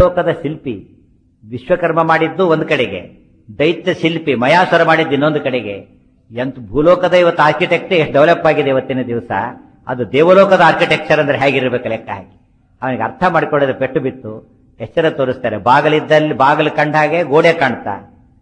ಲೋಕದ ಶಿಲ್ಪಿ ವಿಶ್ವಕರ್ಮ ಮಾಡಿದ್ದು ಒಂದು ಕಡೆಗೆ ದೈತ್ಯ ಶಿಲ್ಪಿ ಮಯಾಸುರ ಮಾಡಿದ್ದು ಇನ್ನೊಂದು ಕಡೆಗೆ ಎಂತ ಭೂಲೋಕದ ಇವತ್ತು ಆರ್ಕಿಟೆಕ್ಟ್ ಎಷ್ಟು ಡೆವಲಪ್ ಆಗಿದೆ ಇವತ್ತಿನ ದಿವಸ ಅದು ದೇವಲೋಕದ ಆರ್ಕಿಟೆಕ್ಚರ್ ಅಂದ್ರೆ ಹೇಗಿರ್ಬೇಕು ಲೆಕ್ಕ ಹಾಕಿ ಅವನಿಗೆ ಅರ್ಥ ಮಾಡ್ಕೊಳ್ಳೋದು ಪೆಟ್ಟು ಬಿತ್ತು ಎಚ್ಚರ ತೋರಿಸ್ತಾರೆ ಬಾಗಿಲಿದ್ದಲ್ಲಿ ಬಾಗಿಲು ಕಂಡ ಹಾಗೆ ಗೋಡೆ ಕಾಣ್ತಾ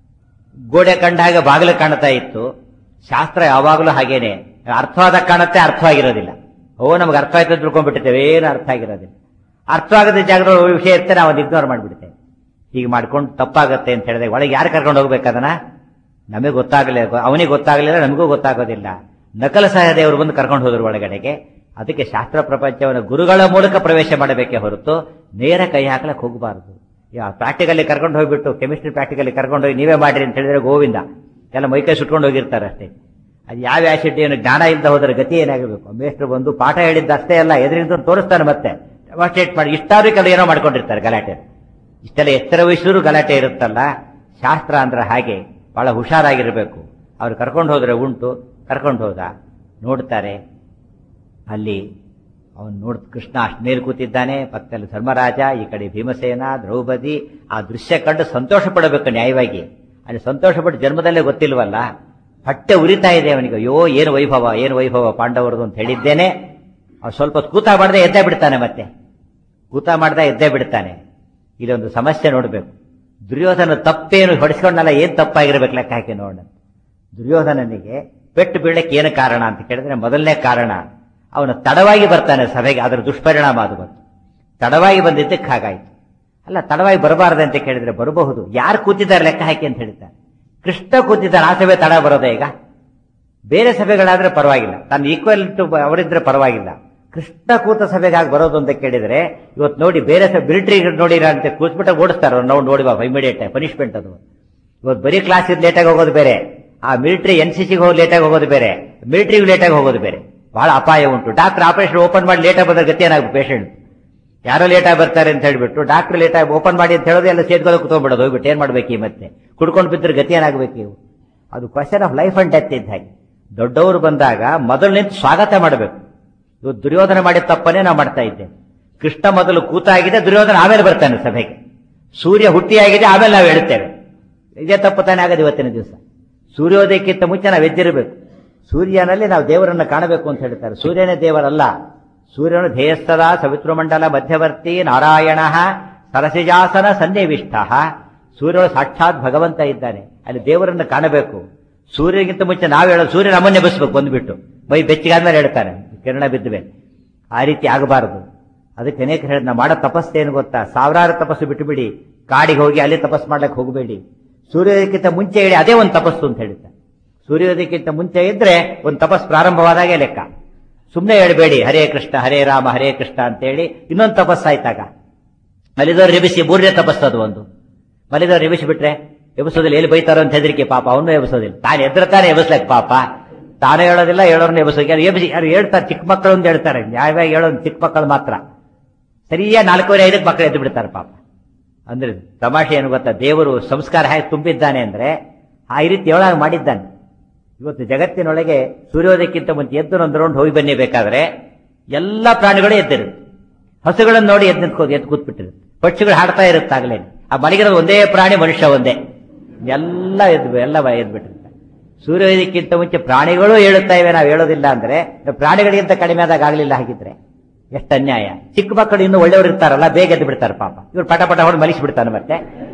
ಗೋಡೆ ಕಂಡ ಹಾಗೆ ಬಾಗಿಲು ಕಾಣ್ತಾ ಇತ್ತು ಶಾಸ್ತ್ರ ಯಾವಾಗಲೂ ಹಾಗೇನೆ ಅರ್ಥವಾದ ಕಾಣುತ್ತೆ ಅರ್ಥವಾಗಿರೋದಿಲ್ಲ ಓ ನಮ್ಗೆ ಅರ್ಥ ಆಯ್ತು ಅಂತ ತಿಳ್ಕೊಂಡ್ಬಿಟ್ಟಿದ್ದೇವೆ ಏನು ಅರ್ಥ ಆಗಿರೋದಿಲ್ಲ ಅರ್ಥವಾಗದ ಜಾಗದಲ್ಲಿ ವಿಷಯ ಇರ್ತದೆ ನಾವು ಅದನ್ನ ಇಗ್ನೋರ್ ಮಾಡಿಬಿಡ್ತೇವೆ ಹೀಗೆ ಮಾಡ್ಕೊಂಡು ತಪ್ಪಾಗತ್ತೆ ಅಂತ ಹೇಳಿದಾಗ ಒಳಗೆ ಯಾರು ಕರ್ಕೊಂಡು ಹೋಗ್ಬೇಕದನ್ನ ನಮಗೆ ಗೊತ್ತಾಗಲಿಲ್ಲ ಅವನಿಗೆ ಗೊತ್ತಾಗಲಿಲ್ಲ ನಮಗೂ ಗೊತ್ತಾಗೋದಿಲ್ಲ ನಕಲ ಸಹದೇವರು ಬಂದು ಕರ್ಕೊಂಡು ಹೋದ್ರು ಒಳಗಡೆಗೆ ಅದಕ್ಕೆ ಶಾಸ್ತ್ರ ಪ್ರಪಂಚವನ್ನು ಗುರುಗಳ ಮೂಲಕ ಪ್ರವೇಶ ಮಾಡಬೇಕೇ ಹೊರತು ನೇರ ಕೈ ಹಾಕ್ಲಕ್ಕೆ ಹೋಗಬಾರದು ಪ್ರಾಕ್ಟಿಕಲ್ಲಿ ಕರ್ಕೊಂಡು ಹೋಗ್ಬಿಟ್ಟು ಕೆಮಿಸ್ಟ್ರಿ ಪ್ರಾಕ್ಟಿಕಲ್ಲಿ ಕರ್ಕೊಂಡು ಹೋಗಿ ನೀವೇ ಮಾಡಿರಿ ಅಂತ ಹೇಳಿದ್ರೆ ಗೋವಿಂದ ಎಲ್ಲ ಮೈಕೈ ಸುಟ್ಕೊಂಡು ಹೋಗಿರ್ತಾರೆ ಅಷ್ಟೇ ಅದು ಯಾವ ಆಸಿಡ್ ಏನು ಜ್ಞಾನ ಇಲ್ಲದ ಹೋದ್ರೆ ಗತಿ ಏನಾಗಬೇಕು ಮೇಷ್ಟ್ರು ಬಂದು ಪಾಠ ಹೇಳಿದ್ದ ಅಷ್ಟೇ ಅಲ್ಲ ಎದುರಿಂದ ತೋರಿಸ್ತಾನೆ ಮತ್ತೆ ಡೆಮಾಸ್ಟ್ರೇಟ್ ಮಾಡಿ ಇಷ್ಟಾದ್ರೂ ಕೆಲ ಏನೋ ಮಾಡ್ಕೊಂಡಿರ್ತಾರೆ ಗಲಾಟೆ ಇಷ್ಟೆಲ್ಲ ಎತ್ತರ ವಯಸ್ಸರು ಗಲಾಟೆ ಇರುತ್ತಲ್ಲ ಶಾಸ್ತ್ರ ಅಂದ್ರೆ ಹಾಗೆ ಬಹಳ ಹುಷಾರಾಗಿರ್ಬೇಕು ಅವ್ರು ಕರ್ಕೊಂಡು ಹೋದ್ರೆ ಉಂಟು ಕರ್ಕೊಂಡು ಹೋದ ನೋಡ್ತಾರೆ ಅಲ್ಲಿ ಅವನು ನೋಡ್ ಕೃಷ್ಣ ಅಷ್ಟು ಮೇಲೆ ಕೂತಿದ್ದಾನೆ ಪಕ್ಕದಲ್ಲಿ ಧರ್ಮರಾಜ ಈ ಕಡೆ ಭೀಮಸೇನ ದ್ರೌಪದಿ ಆ ದೃಶ್ಯ ಕಂಡು ಸಂತೋಷ ಪಡಬೇಕು ನ್ಯಾಯವಾಗಿ ಅಲ್ಲಿ ಸಂತೋಷ ಪಟ್ಟು ಜನ್ಮದಲ್ಲೇ ಗೊತ್ತಿಲ್ವಲ್ಲ ಹೊಟ್ಟೆ ಉರಿತಾ ಇದೆ ಅವನಿಗೆ ಅಯ್ಯೋ ಏನು ವೈಭವ ಏನು ವೈಭವ ಪಾಂಡವರದು ಅಂತ ಹೇಳಿದ್ದೇನೆ ಅವ್ನು ಸ್ವಲ್ಪ ಹೊತ್ತು ಕೂತ ಮಾಡದೆ ಎದ್ದೇ ಬಿಡ್ತಾನೆ ಮತ್ತೆ ಕೂತ ಮಾಡ್ದೆ ಎದ್ದೇ ಬಿಡ್ತಾನೆ ಇಲ್ಲೊಂದು ಸಮಸ್ಯೆ ನೋಡ್ಬೇಕು ದುರ್ಯೋಧನ ತಪ್ಪೇನು ಹೊಡಿಸ್ಕೊಂಡಲ್ಲ ಏನ್ ತಪ್ಪಾಗಿರ್ಬೇಕು ಲೆಕ್ಕ ಹಾಕಿ ನೋಡ ದುರ್ಯೋಧನನಿಗೆ ಪೆಟ್ಟು ಬೀಳಕ್ಕೆ ಏನು ಕಾರಣ ಅಂತ ಕೇಳಿದ್ರೆ ಮೊದಲನೇ ಕಾರಣ ಅವನು ತಡವಾಗಿ ಬರ್ತಾನೆ ಸಭೆಗೆ ಅದರ ದುಷ್ಪರಿಣಾಮ ಅದು ಬಂತು ತಡವಾಗಿ ಬಂದಿದ್ದಕ್ಕೆ ಹಾಗಾಯ್ತು ಅಲ್ಲ ತಡವಾಗಿ ಬರಬಾರದು ಅಂತ ಕೇಳಿದ್ರೆ ಬರಬಹುದು ಯಾರು ಕೂತಿದ್ದಾರೆ ಲೆಕ್ಕ ಹಾಕಿ ಅಂತ ಹೇಳ್ತಾರೆ ಕೃಷ್ಣ ಕೂತಿದ್ದಾನೆ ಆ ಸಭೆ ತಡ ಬರೋದೇ ಈಗ ಬೇರೆ ಸಭೆಗಳಾದ್ರೆ ಪರವಾಗಿಲ್ಲ ತನ್ನ ಈಕ್ವಲ್ ಟು ಅವರಿದ್ರೆ ಪರವಾಗಿಲ್ಲ ಕೃಷ್ಣ ಕೂತ ಸಭೆಗಾಗಿ ಬರೋದು ಅಂತ ಕೇಳಿದ್ರೆ ಇವತ್ತು ನೋಡಿ ಬೇರೆ ಮಿಲಿಟರಿ ನೋಡಿರ ಅಂತ ಕೂತ್ಬಿಟ್ಟ ಓಡಿಸ್ತಾರೆ ಅವ್ರು ನಾವು ನೋಡಿ ಬಾಬಾ ಇಮಿಡಿಯೇಟ್ ಪನಿಷ್ಮೆಂಟ್ ಅದು ಇವತ್ತು ಬರೀ ಕ್ಲಾಸ್ ಲೇಟಾಗಿ ಹೋಗೋದು ಬೇರೆ ಆ ಮಿಲಿಟರಿ ಎನ್ ಸಿ ಸಿಗೆ ಹೋಗಿ ಲೇಟಾಗಿ ಹೋಗೋದು ಬೇರೆ ಮಿಲಿಟರಿಗೆ ಲೇಟಾಗಿ ಹೋಗೋದು ಬೇರೆ ಬಹಳ ಅಪಾಯ ಉಂಟು ಡಾಕ್ಟರ್ ಆಪರೇಷನ್ ಓಪನ್ ಮಾಡಿ ಲೇಟಾಗಿ ಬಂದ್ರೆ ಗತಿ ಏನಾಗುತ್ತೆ ಪೇಷಂಟ್ ಯಾರೋ ಲೇಟಾಗಿ ಬರ್ತಾರೆ ಅಂತ ಹೇಳ್ಬಿಟ್ಟು ಡಾಕ್ಟರ್ ಲೇಟಾಗಿ ಓಪನ್ ಮಾಡಿ ಅಂತ ಹೇಳೋದು ಎಲ್ಲ ಸೇದ್ಕೊಳ್ಳೋ ಕುತ್ಕೊಂಡ್ಬಿಡೋದು ಹೋಗ್ಬಿಟ್ಟು ಏನ್ ಮಾಡ್ಬೇಕು ಈ ಮತ್ತೆ ಕುಡ್ಕೊಂಡು ಬಿದ್ದರೆ ಗತಿ ಏನಾಗಬೇಕು ಇವು ಅದು question of life and death ಇದ್ದ ಹಾಗೆ ದೊಡ್ಡವರು ಬಂದಾಗ ಮೊದಲು ನಿಂತು ಸ್ವಾಗತ ಮಾಡಬೇಕು ಇವತ್ತು ದುರ್ಯೋಧನ ಮಾಡಿದ ತಪ್ಪನ್ನೇ ನಾವು ಮಾಡ್ತಾ ಇದ್ದೇವೆ ಕೃಷ್ಣ ಮೊದಲು ಕೂತಾಗಿದೆ ದುರ್ಯೋಧನ ಆಮೇಲೆ ಬರ್ತಾನೆ ಸಭೆಗೆ ಸೂರ್ಯ ಹುಟ್ಟಿಯಾಗಿದೆ ಆಮೇಲೆ ನಾವು ಹೇಳುತ್ತೇವೆ ಇದೇ ತಪ್ಪು ತಾನೇ ಆಗದು ಇವತ್ತಿನ ದಿವಸ ಸೂರ್ಯೋದಯಕ್ಕಿಂತ ಮುಂಚೆ ನಾವು ಎದ್ದಿರಬೇಕು ಸೂರ್ಯನಲ್ಲಿ ನಾವು ದೇವರನ್ನು ಕಾಣಬೇಕು ಅಂತ ಹೇಳ್ತಾರೆ ಸೂರ್ಯನೇ ದೇವರಲ್ಲ ಸೂರ್ಯನು ಧ್ಯೇಯಸ್ಥದ ಸವಿತೃಮಂಡಲ ಮಧ್ಯವರ್ತಿ ನಾರಾಯಣ ಸರಸಿಜಾಸನ ಸನ್ನಿವಿಷ್ಟ ಸೂರ್ಯನು ಸಾಕ್ಷಾತ್ ಭಗವಂತ ಇದ್ದಾನೆ ಅಲ್ಲಿ ದೇವರನ್ನು ಕಾಣಬೇಕು ಸೂರ್ಯಗಿಂತ ಮುಂಚೆ ನಾವು ಹೇಳೋದು ಸೂರ್ಯ ನಮ್ಮನ್ನೇ ಬಸ್ಬೇಕು ಬಂದ್ಬಿಟ್ಟು ಮೈ ಬೆಚ್ಚಿಗಾದ್ಮೇಲೆ ಹೇಳ್ತಾನೆ ಕಿರಣ ಬಿದ್ದುವೆ ಆ ರೀತಿ ಆಗಬಾರದು ಅದಕ್ಕೆ ಅನೇಕ ಹೇಳಿ ನಾವು ಮಾಡೋ ತಪಸ್ಸು ಏನು ಗೊತ್ತಾ ಸಾವಿರಾರು ತಪಸ್ಸು ಬಿಟ್ಟುಬಿಡಿ ಕಾಡಿಗೆ ಹೋಗಿ ಅಲ್ಲಿ ತಪಸ್ಸು ಮಾಡ್ಲಿಕ್ಕೆ ಹೋಗಬೇಡಿ ಸೂರ್ಯೋದಯಕ್ಕಿಂತ ಮುಂಚೆ ಹೇಳಿ ಅದೇ ಒಂದು ತಪಸ್ಸು ಅಂತ ಹೇಳ್ತಾರೆ ಸೂರ್ಯೋದಯಕ್ಕಿಂತ ಮುಂಚೆ ಇದ್ರೆ ಒಂದು ತಪಸ್ಸು ಪ್ರಾರಂಭವಾದಾಗೆ ಲೆಕ್ಕ ಸುಮ್ಮನೆ ಹೇಳಬೇಡಿ ಹರೇ ಕೃಷ್ಣ ಹರೇ ರಾಮ ಹರೇ ಕೃಷ್ಣ ಅಂತೇಳಿ ಇನ್ನೊಂದು ತಪಸ್ಸಾಯ್ತಾಗ ಮಲಿದವ್ರು ಎಬಿಸಿ ಮೂರನೇ ತಪಸ್ಸು ಅದು ಒಂದು ಮಲಿದವ್ರು ಎಬಿಸಿ ಬಿಟ್ರೆ ಎಬ್ಸೋದಿಲ್ಲ ಎಲ್ಲಿ ಬೈತಾರೋ ಅಂತ ಹೆದರಿಕೆ ಪಾಪ ಅವನು ಎಬ್ಸೋದಿಲ್ಲ ತಾನು ಎದ್ರ ತಾನೇ ಎಬ್ಸ್ಲಕ್ ಪಾಪ ತಾನೇ ಹೇಳೋದಿಲ್ಲ ಹೇಳೋರ್ನ ಎಬ್ಸೋಕೆ ಯಾರು ಎಬ್ಸಿ ಯಾರು ಹೇಳ್ತಾರೆ ಚಿಕ್ಕ ಮಕ್ಕಳು ಅಂತ ಹೇಳ್ತಾರೆ ನ್ಯಾಯವಾಗಿ ಹೇಳೋದು ಚಿಕ್ಕ ಮಕ್ಕಳು ಮಾತ್ರ ಸರಿಯಾ ನಾಲ್ಕೂವರೆ ಐದಕ್ಕೆ ಮಕ್ಕಳು ಎದ್ದು ಬಿಡ್ತಾರೆ ಪಾಪ ಅಂದ್ರೆ ತಮಾಷೆ ಏನು ಗೊತ್ತಾ ದೇವರು ಸಂಸ್ಕಾರ ಹೇಗೆ ತುಂಬಿದ್ದಾನೆ ಅಂದ್ರೆ ಆ ರೀತಿ ಹೇಳಾಗ ಮಾಡಿದ್ದಾನೆ ಇವತ್ತು ಜಗತ್ತಿನೊಳಗೆ ಸೂರ್ಯೋದಯಕ್ಕಿಂತ ಮುಂಚೆ ಎದ್ದು ಒಂದು ರೌಂಡ್ ಹೋಗಿ ಬನ್ನಿ ಬೇಕಾದ್ರೆ ಎಲ್ಲ ಪ್ರಾಣಿಗಳು ಎದ್ದಿರುತ್ತೆ ಹಸುಗಳನ್ನು ನೋಡಿ ಎದ್ದು ನಿಂತ್ಕೋದು ಎದ್ದು ಕೂತ್ಬಿಟ್ಟಿರುತ್ತೆ ಪಕ್ಷಿಗಳು ಹಾಡ್ತಾ ಇರುತ್ತಾಗಲೇ ಆ ಮಲಗಿರೋದು ಒಂದೇ ಪ್ರಾಣಿ ಮನುಷ್ಯ ಒಂದೇ ಎಲ್ಲ ಎದ್ದು ಎಲ್ಲ ಎದ್ಬಿಟ್ಟಿರುತ್ತೆ ಸೂರ್ಯೋದಯಕ್ಕಿಂತ ಮುಂಚೆ ಪ್ರಾಣಿಗಳು ಹೇಳುತ್ತಾ ಇವೆ ನಾವು ಹೇಳೋದಿಲ್ಲ ಅಂದ್ರೆ ಪ್ರಾಣಿಗಳಿಗಿಂತ ಕಡಿಮೆ ಆದಾಗ ಆಗ್ಲಿಲ್ಲ ಹಾಗಿದ್ರೆ ಎಷ್ಟು ಅನ್ಯಾಯ ಚಿಕ್ಕ ಮಕ್ಕಳು ಇನ್ನು ಒಳ್ಳೆಯವರು ಇರ್ತಾರಲ್ಲ ಬೇಗ ಎದ್ದು ಬಿಡ್ತಾರೆ ಪಾಪ ಇವ್ರು ಪಟ ಪಟ ಹೊಡೆದು ಮಲಿಸಿ ಬಿಡ್ತಾನೆ ಮತ್ತೆ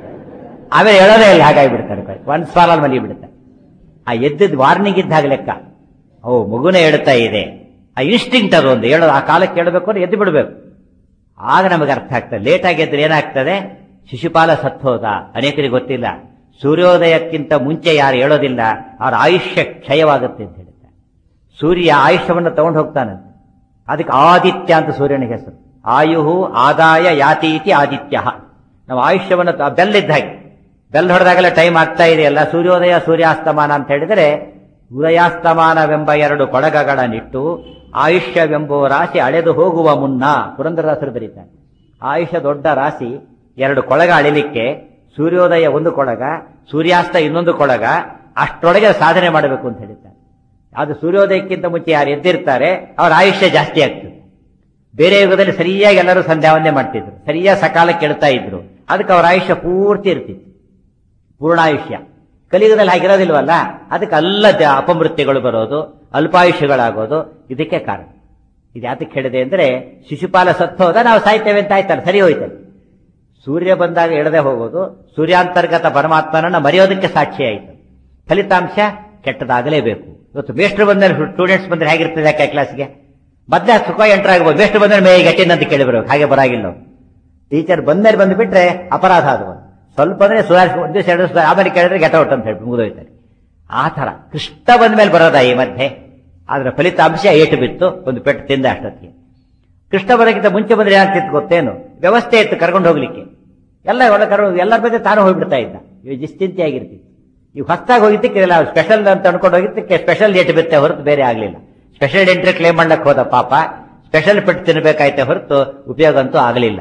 ಆಮೇಲೆ ಹೇಳೋದೇ ಇಲ್ಲ ಹಾಗಾಗಿ ಬಿಡ್ತಾರೆ ಒಂದ್ ಸ್ವಾಲಲ್ಲಿ ಮಲಿ ಬಿಡುತ್ತೆ ಆ ಎದ್ದದ್ ವಾರ್ನಿಂಗ್ ಇದ್ದಾಗ ಲೆಕ್ಕ ಓ ಮಗುನೇ ಹೇಳ್ತಾ ಇದೆ ಆ ಇನ್ಸ್ಟಿಂಕ್ಟ್ ಅದು ಒಂದು ಹೇಳೋದು ಆ ಕಾಲಕ್ಕೆ ಹೇಳಬೇಕು ಅಂದ್ರೆ ಎದ್ದು ಬಿಡಬೇಕು ಆಗ ನಮಗೆ ಅರ್ಥ ಆಗ್ತದೆ ಲೇಟ್ ಆಗಿ ಎದ್ರೆ ಏನಾಗ್ತದೆ ಶಿಶುಪಾಲ ಸತ್ತೋದ ಅನೇಕರಿಗೆ ಗೊತ್ತಿಲ್ಲ ಸೂರ್ಯೋದಯಕ್ಕಿಂತ ಮುಂಚೆ ಯಾರು ಹೇಳೋದಿಲ್ಲ ಅವ್ರ ಆಯುಷ್ಯ ಕ್ಷಯವಾಗುತ್ತೆ ಅಂತ ಹೇಳ್ತಾರೆ ಸೂರ್ಯ ಆಯುಷ್ಯವನ್ನು ತಗೊಂಡು ಹೋಗ್ತಾನಂತೆ ಅದಕ್ಕೆ ಆದಿತ್ಯ ಅಂತ ಸೂರ್ಯನಿಗೆ ಹೆಸರು ಆಯುಹು ಆದಾಯ ಯಾತಿ ಇತಿ ಆದಿತ್ಯ ನಾವು ಆಯುಷ್ಯವನ್ನು ಬೆಲ್ ಇದ್ದ ಹಾಗೆ ಬೆಲ್ ಹೊಡೆದಾಗಲೇ ಟೈಮ್ ಆಗ್ತಾ ಇದೆಯಲ್ಲ ಸೂರ್ಯೋದಯ ಸೂರ್ಯಾಸ್ತಮಾನ ಅಂತ ಹೇಳಿದರೆ ಉದಯಾಸ್ತಮಾನವೆಂಬ ಎರಡು ಕೊಳಗಗಳನ್ನಿಟ್ಟು ಆಯುಷ್ಯವೆಂಬುವ ರಾಶಿ ಅಳೆದು ಹೋಗುವ ಮುನ್ನ ಪುರಂದರದಾಸರು ಬರೀತಾರೆ ಆಯುಷ್ಯ ದೊಡ್ಡ ರಾಶಿ ಎರಡು ಕೊಳಗ ಅಳಿಲಿಕ್ಕೆ ಸೂರ್ಯೋದಯ ಒಂದು ಕೊಳಗ ಸೂರ್ಯಾಸ್ತ ಇನ್ನೊಂದು ಕೊಳಗ ಅಷ್ಟರೊಳಗೆ ಸಾಧನೆ ಮಾಡಬೇಕು ಅಂತ ಹೇಳಿದ್ದಾರೆ ಅದು ಸೂರ್ಯೋದಯಕ್ಕಿಂತ ಮುಂಚೆ ಯಾರು ಎದ್ದಿರ್ತಾರೆ ಅವರ ಆಯುಷ್ಯ ಜಾಸ್ತಿ ಆಗ್ತದೆ ಬೇರೆ ಯುಗದಲ್ಲಿ ಸರಿಯಾಗಿ ಎಲ್ಲರೂ ಸಂಧ್ಯಾವಂದನೆ ಮಾಡ್ತಿದ್ರು ಸರಿಯಾಗಿ ಸಕಾಲಕ್ಕೆ ಕೆಡ್ತಾ ಇದ್ರು ಅದಕ್ಕೆ ಅವರ ಆಯುಷ್ಯ ಪೂರ್ತಿ ಇರ್ತಿತ್ತು ಪೂರ್ಣಾಯುಷ್ಯ ಕಲಿಯುಗದಲ್ಲಿ ಹಾಗಿರೋದಿಲ್ವಲ್ಲ ಅದಕ್ಕೆ ಅಲ್ಲ ದ- ಅಪಮೃತ್ಯುಗಳು ಬರೋದು ಅಲ್ಪಾಯುಷ್ಯಗಳಾಗೋದು ಇದಕ್ಕೆ ಕಾರಣ ಇದು ಯಾತಕ್ಕೆ ಹೇಳಿದೆ ಅಂದ್ರೆ ಶಿಶುಪಾಲ ಸತ್ತು ಹೋದ ನಾವು ಸಾಯ್ತೇವೆ ಅಂತ ಆಯ್ತಲ್ಲ ಸರಿ ಹೋಯ್ತಲ್ಲ ಸೂರ್ಯ ಬಂದಾಗ ಎಳದೆ ಹೋಗೋದು ಸೂರ್ಯಾಂತರ್ಗತ ಪರಮಾತ್ಮನನ್ನ ಮರೆಯೋದಕ್ಕೆ ಸಾಕ್ಷಿ ಆಯಿತು ಫಲಿತಾಂಶ ಕೆಟ್ಟದಾಗಲೇಬೇಕು ಇವತ್ತು ಮೇಷ್ಟ್ರು ಬಂದ್ರೆ ಸ್ಟೂಡೆಂಟ್ಸ್ ಬಂದ್ರೆ ಹೇಗಿರ್ತದೆ ಯಾಕೆ ಕ್ಲಾಸ್ಗೆ ಮೊದಲೇ ಸುಖ ಎಂಟರ್ ಆಗ್ಬೋದು ಮೇಷ್ಟ್ರು ಬಂದ್ರೆ ಮೇ ಗಟ್ಟಿನ ಅಂತ ಕೇಳಿ ಬರ್ಬೇಕು ಹಾಗೆ ಬರಾಗಿಲ್ಲ ಟೀಚರ್ ಬಂದ್ಮೇಲೆ ಬಂದ್ಬಿಟ್ರೆ ಅಪರಾಧ ಅದು ಒಂದು. ಸ್ವಲ್ಪ ಅಂದ್ರೆ ಸುಧಾರಿಸಿ ಒಂದು ದಿವಸ ಎರಡು ದಿವಸ ಆಮೇಲೆ ಕೇಳಿದ್ರೆ ಗೆಟ ಔಟ್ ಅಂತ ಹೇಳಿ ಮುಗಿದೋಯ್ತಾರೆ ಆ ತರ ಕೃಷ್ಣ ಬಂದ್ಮೇಲೆ ಬರೋದ ಈ ಮಧ್ಯೆ ಆದ್ರೆ ಫಲಿತಾಂಶ ಏಟು ಬಿತ್ತು ಒಂದು ಪೆಟ್ಟು ತಿಂದ ಅಷ್ಟೊತ್ತಿಗೆ ಕೃಷ್ಣ ಬರೋಕ್ಕಿಂತ ಮುಂಚೆ ಬಂದ್ರೆ ಏನಾಗ್ತಿತ್ತು ಗೊತ್ತೇನು ವ್ಯವಸ್ಥೆ ಇತ್ತು ಕರ್ಕೊಂಡು ಹೋಗ್ಲಿಕ್ಕೆ ಎಲ್ಲ ಒಳ ಕರ್ ಎಲ್ಲರ ಬಗ್ಗೆ ತಾನು ಹೋಗ್ಬಿಡ್ತಾ ಇದ್ದ ಇವು ನಿಶ್ಚಿಂತೆಯಾಗಿರ್ತಿತ್ತು ಈಗ ಹೊಸದಾಗಿ ಹೋಗಿದ್ದಕ್ಕೆ ಇಲ್ಲ ಸ್ಪೆಷಲ್ ಅಂತ ಅನ್ಕೊಂಡು ಹೋಗಿದ್ದಕ್ಕೆ ಸ್ಪೆಷಲ್ ಡೇಟ್ ಬಿತ್ತೆ ಹೊರತು ಬೇರೆ ಆಗ್ಲಿಲ್ಲ ಸ್ಪೆಷಲ್ ಎಂಟ್ರಿ ಕ್ಲೇಮ್ ಮಾಡಕ್ ಹೋದ ಪಾಪ ಸ್ಪೆಷಲ್ ಪೆಟ್ಟು ತಿನ್ಬೇಕಾಯ್ತೆ ಹೊರತು ಉಪಯೋಗ ಅಂತೂ ಆಗಲಿಲ್ಲ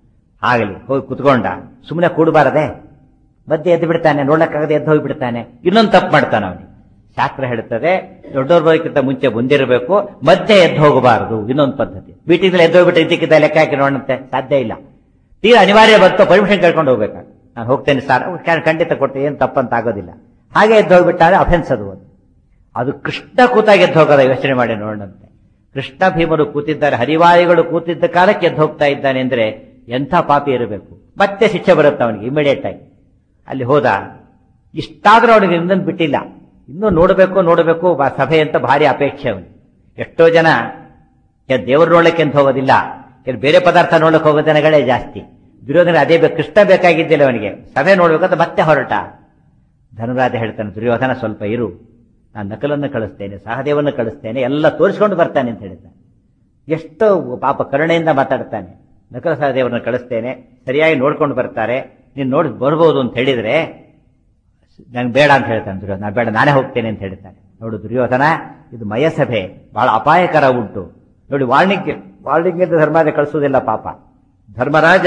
ಆಗಲಿ ಹೋಗಿ ಕುತ್ಕೊಂಡ ಸುಮ್ಮನೆ ಕೂಡಬಾರದೆ ಮಧ್ಯೆ ಎದ್ದು ಬಿಡ್ತಾನೆ ನೋಡಕ್ಕಾಗದೆ ಎದ್ದು ಹೋಗ್ಬಿಡ್ತಾನೆ ಇನ್ನೊಂದು ತಪ್ಪು ಮಾಡ್ತಾನೆ ಅವನು ಶಾಸ್ತ್ರ ಹೇಳ್ತದೆ ದೊಡ್ಡವ್ರ ಬರೋಕ್ಕಿಂತ ಮುಂಚೆ ಬಂದಿರಬೇಕು ಮಧ್ಯೆ ಎದ್ದು ಹೋಗಬಾರದು ಇನ್ನೊಂದು ಪದ್ಧತಿ ಮೀಟಿಂಗ್ ಎದ್ದು ಹೋಗ್ಬಿಟ್ಟು ಇದಕ್ಕಿದ್ದ ಲೆಕ್ಕ ಹಾಕಿ ನೋಡಂತೆ ಸಾಧ್ಯ ಇಲ್ಲ ತೀರಾ ಅನಿವಾರ್ಯ ಬಂತು ಪರ್ಮಿಷನ್ ಕೇಳ್ಕೊಂಡು ಹೋಗ್ಬೇಕಾಗ ನಾನು ಹೋಗ್ತೇನೆ ಸರ್ ಅವ್ರು ಖ- ಖಂಡಿತ ಕೊಟ್ಟು ಏನು ತಪ್ಪಂತ ಆಗೋದಿಲ್ಲ ಹಾಗೆ ಎದ್ದು ಹೋಗ್ಬಿಟ್ಟಾರೆ ಅಫೆನ್ಸ್ ಅದು ಒಂದು ಅದು ಕೃಷ್ಣ ಕೂತಾಗ ಎದ್ದು ಹೋಗೋದ ಯೋಚನೆ ಮಾಡಿ ನೋಡಂತೆ ಕೃಷ್ಣ ಭೀಮರು ಕೂತಿದ್ದಾರೆ ಹರಿವಾಯುಗಳು ಕೂತಿದ್ದ ಕಾಲಕ್ಕೆ ಎದ್ದು ಹೋಗ್ತಾ ಇದ್ದಾನೆ ಅಂದ್ರೆ ಎಂಥ ಪಾಪಿ ಇರಬೇಕು ಮತ್ತೆ ಶಿಕ್ಷೆ ಬರುತ್ತೆ ಅವನಿಗೆ ಇಮಿಡಿಯೇಟ್ ಆಗಿ ಅಲ್ಲಿ ಹೋದ ಇಷ್ಟಾದ್ರೂ ಅವನಿಗೆ ಇನ್ನೊಂದು ಬಿಟ್ಟಿಲ್ಲ ಇನ್ನೂ ನೋಡಬೇಕು ನೋಡಬೇಕು ಬ- ಸಭೆ ಅಂತ ಭಾರಿ ಅಪೇಕ್ಷೆ ಅವನಿಗೆ ಎಷ್ಟೋ ಜನ ಕೆಲ ದೇವರು ನೋಡಕ್ಕೆ ಅಂತ ಹೋಗೋದಿಲ್ಲ ಕೆಲ ಬೇರೆ ಪದಾರ್ಥ ನೋಡಕ್ ಹೋಗೋ ಜನಗಳೇ ಜಾಸ್ತಿ ದುರ್ಯೋಧನ ಅದೇ ಬೇಕು ಕೃಷ್ಣ ಬೇಕಾಗಿದ್ದಿಲ್ಲ ಅವನಿಗೆ ಸಭೆ ನೋಡ್ಬೇಕಂತ ಮತ್ತೆ ಹೊರಟ ಧನುರಾಜ ಹೇಳ್ತಾನೆ ದುರ್ಯೋಧನ ಸ್ವಲ್ಪ ಇರು ನಾನು ನಕಲನ್ನು ಕಳಿಸ್ತೇನೆ ಸಹದೇವನ್ನು ಕಳಿಸ್ತೇನೆ ಎಲ್ಲ ತೋರಿಸ್ಕೊಂಡು ಬರ್ತಾನೆ ಅಂತ ಹೇಳ್ತಾನೆ ಎಷ್ಟು ಪಾಪ ಕರುಣೆಯಿಂದ ಮಾತಾಡ್ತಾನೆ ನಕಲ ಸಹದೇವರನ್ನು ಕಳಿಸ್ತೇನೆ ಸರಿಯಾಗಿ ನೋಡ್ಕೊಂಡು ಬರ್ತಾರೆ ನೀನು ನೋಡಿ ಬರ್ಬೋದು ಅಂತ ಹೇಳಿದ್ರೆ ನಂಗೆ ಬೇಡ ಅಂತ ಹೇಳ್ತಾನೆ ದುರ್ಯೋಧನ "ನಾನ್ ಬೇಡ ನಾನೇ ಹೋಗ್ತೇನೆ ಅಂತ ಹೇಳ್ತಾನೆ ನೋಡು ದುರ್ಯೋಧನ ಇದು ಮಯಸಭೆ ಬಹಳ ಅಪಾಯಕರ ಉಂಟು ನೋಡಿ ವಾರ್ಣಿಗೆ ವಾರ್ಣಿಗೆ ಧರ್ಮರಾಜ ಕಳಿಸೋದಿಲ್ಲ ಪಾಪ ಧರ್ಮರಾಜ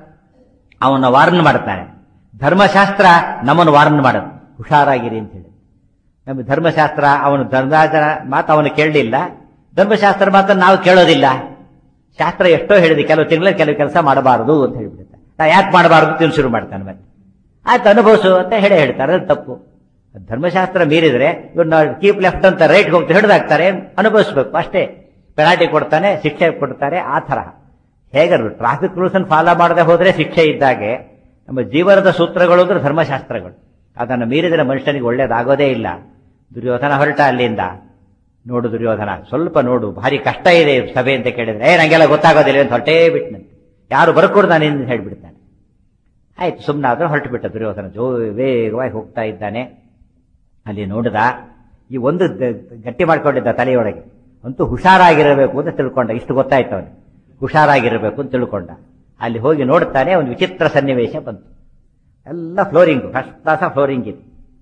ಅವನ ವಾರ್ನ್ ಮಾಡ್ತಾನೆ ಧರ್ಮಶಾಸ್ತ್ರ ನಮ್ಮನ್ನು ವಾರ್ನ್ ಮಾಡೋದು ಹುಷಾರಾಗಿರಿ ಅಂತ ಹೇಳಿ ನಮ್ಮ ಧರ್ಮಶಾಸ್ತ್ರ ಅವನು ಧರ್ಮರಾಜನ ಮಾತು ಅವನು ಕೇಳಲಿಲ್ಲ ಧರ್ಮಶಾಸ್ತ್ರ ಮಾತನ್ನು ನಾವು ಕೇಳೋದಿಲ್ಲ ಶಾಸ್ತ್ರ ಎಷ್ಟೋ ಹೇಳಿದೆ ಕೆಲವು ತಿಂಗಳ ಕೆಲವು ಕೆಲಸ ಮಾಡಬಾರದು ಅಂತ ಹೇಳ್ಬಿಡುತ್ತೆ ನಾ ಯಾಕೆ ಮಾಡಬಾರದು ತಿನ್ ಶುರು ಮಾಡ್ತಾನೆ ಮತ್ತೆ ಆಯ್ತು ಅನುಭವಿಸು ಅಂತ ಹೇಳೇ ಹೇಳ್ತಾರೆ ಅದು ತಪ್ಪು ಧರ್ಮಶಾಸ್ತ್ರ ಮೀರಿದ್ರೆ ಇವ್ರನ್ನ ಕೀಪ್ ಲೆಫ್ಟ್ ಅಂತ ರೈಟ್ ಹೋಗ್ತಾ ಹಿಡಿದಾಕ್ತಾರೆ ಅನುಭವಿಸ್ಬೇಕು ಅಷ್ಟೇ ಪೆನಾಲ್ಟಿ ಕೊಡ್ತಾನೆ ಶಿಕ್ಷೆ ಕೊಡ್ತಾರೆ ಆ ತರಹ ಹೇಗೆ ಟ್ರಾಫಿಕ್ ರೂಲ್ಸ್ ಅನ್ನು ಫಾಲೋ ಮಾಡದೆ ಹೋದ್ರೆ ಶಿಕ್ಷೆ ಇದ್ದಾಗೆ ನಮ್ಮ ಜೀವನದ ಸೂತ್ರಗಳು ಅಂದ್ರೆ ಧರ್ಮಶಾಸ್ತ್ರಗಳು ಅದನ್ನು ಮೀರಿದರೆ ಮನುಷ್ಯನಿಗೆ ಒಳ್ಳೇದಾಗೋದೇ ಇಲ್ಲ ದುರ್ಯೋಧನ ಹೊರಟ ಅಲ್ಲಿಂದ ನೋಡು ದುರ್ಯೋಧನ ಸ್ವಲ್ಪ ನೋಡು ಭಾರಿ ಕಷ್ಟ ಇದೆ ಈ ಸಭೆ ಅಂತ ಕೇಳಿದ್ರೆ ಏ ನಂಗೆಲ್ಲ ಗೊತ್ತಾಗೋದಿಲ್ಲ ಅಂತ ಹೊರಟೇ ಬಿಟ್ನಂತೆ ಯಾರು ಬರ್ಕೊಡು ನಾನು ಎಂದು ಹೇಳ್ಬಿಡ್ತಾನೆ ಆಯ್ತು ಸುಮ್ಮನಾದ್ರೂ ಹೊರಟು ಬಿಟ್ಟ ದುರ್ಯೋಧನ ಜೋ ವೇಗವಾಗಿ ಹೋಗ್ತಾ ಇದ್ದಾನೆ ಅಲ್ಲಿ ನೋಡಿದ ಈ ಒಂದು ದ- ಗಟ್ಟಿ ಮಾಡ್ಕೊಂಡಿದ್ದ ತಲೆಯೊಳಗೆ ಅಂತೂ ಹುಷಾರಾಗಿರಬೇಕು ಅಂತ ತಿಳ್ಕೊಂಡ ಇಷ್ಟು ಗೊತ್ತಾಯ್ತು ಅವನಿಗೆ ಹುಷಾರಾಗಿರಬೇಕು ಅಂತ ತಿಳ್ಕೊಂಡ ಅಲ್ಲಿ ಹೋಗಿ ನೋಡ್ತಾನೆ ಒಂದು ವಿಚಿತ್ರ ಸನ್ನಿವೇಶ ಬಂತು ಎಲ್ಲ ಫ್ಲೋರಿಂಗ್ ಫಸ್ಟ್ ಕ್ಲಾಸ ಫ್ಲೋರಿಂಗ್ ಇದೆ